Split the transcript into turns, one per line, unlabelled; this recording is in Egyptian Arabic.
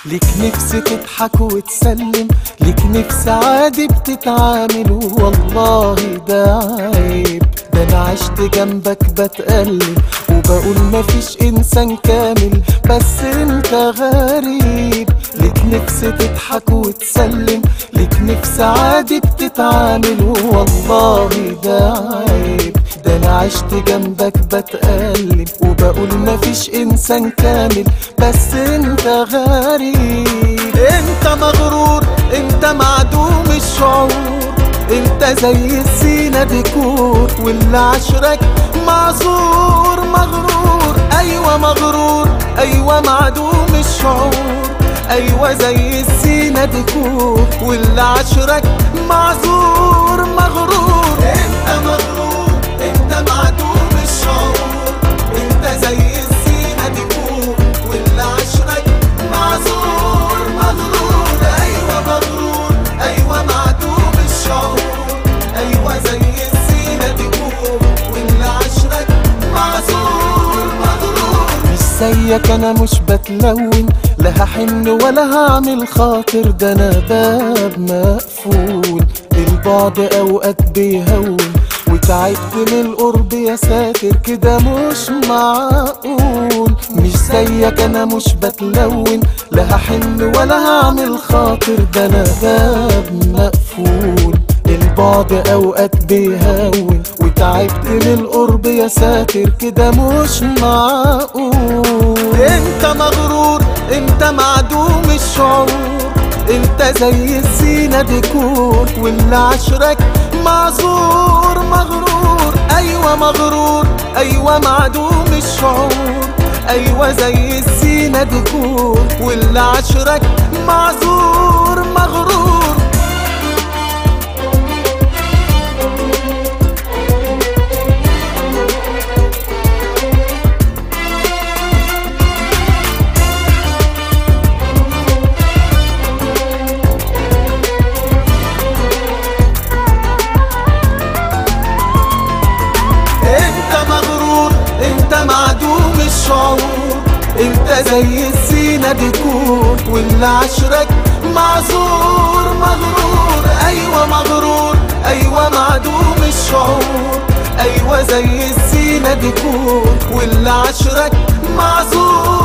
ليك نفس تضحك وتسلم ليك نفس عادي بتتعامل والله ده عيب ده انا عشت جنبك بتألم وبقول مفيش انسان كامل بس انت غريب ليك نفس تضحك وتسلم ليك نفس عادي بتتعامل والله ده عيب ده انا عشت جنبك بتألم وبقول مفيش انسان كامل بس انت غريب انت مغرور انت معدوم الشعور انت زي السينا ديكور واللي عشرك معذور مغرور ايوه مغرور ايوه معدوم الشعور ايوه زي السينا ديكور واللي عشرك معذور مغرور انت مغرور انت معدوم الشعور انت زي السينا ديكور واللي عشرك معذور مغرور ايوه مغرور ايوه معدوم الشعور ايوه زي السينا ديكور واللي عشرك معذور مغرور مش زيك انا مش بتلون لا هحن ولا هعمل خاطر ده انا باب مقفول البعد اوقات بيهون وتعبت من القرب يا ساتر كده مش معقول مش زيك انا مش بتلون لا هحن ولا هعمل خاطر ده انا باب مقفول البعد اوقات بيهون وتعبت من القرب يا ساتر كده مش معقول انت مغرور انت معدوم الشعور انت زي الزينة ديكور واللي عشرك معذور مغرور ايوه مغرور ايوه معدوم الشعور ايوه زي الزينة ديكور واللي عشرك معذور مغرور انت مغرور انت معدوم الشعور انت زي السينا ديكور واللي عشرك معذور مغرور ايوه مغرور ايوه معدوم الشعور ايوه زي السينا ديكور واللي عشرك معذور